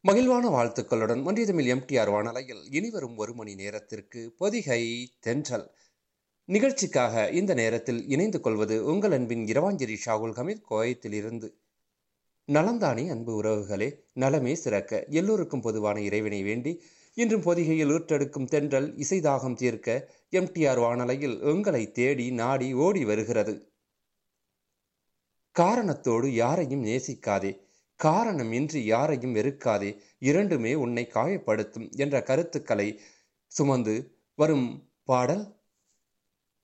மகிழ்வான வாழ்த்துக்களுடன் ஒன்றியதமிழ் எம்டிஆர் வானலையில் இனிவரும் ஒரு மணி நேரத்திற்கு பொதிகை தென்றல் நிகழ்ச்சிக்காக இந்த நேரத்தில் இணைந்து கொள்வது உங்கள் அன்பின் இரவாஞ்சேரி ஷாகுல் ஹமீத் கோயத்திலிருந்து நலந்தானே அன்பு உறவுகளே நலமே சிறக்க எல்லோருக்கும் பொதுவான இறைவனை வேண்டி இன்றும் பொதிகையில் ஊற்றெடுக்கும் தென்றல் இசைதாகம் தீர்க்க எம்டிஆர் வானலையில் உங்களை தேடி நாடி ஓடி வருகிறது காரணத்தோடு யாரையும் நேசிக்காதே காரணம் இன்றி யாரையும் வெறுக்காதே இரண்டுமே உன்னை காயப்படுத்தும் என்ற கருத்துக்களை சுமந்து வரும் பாடல்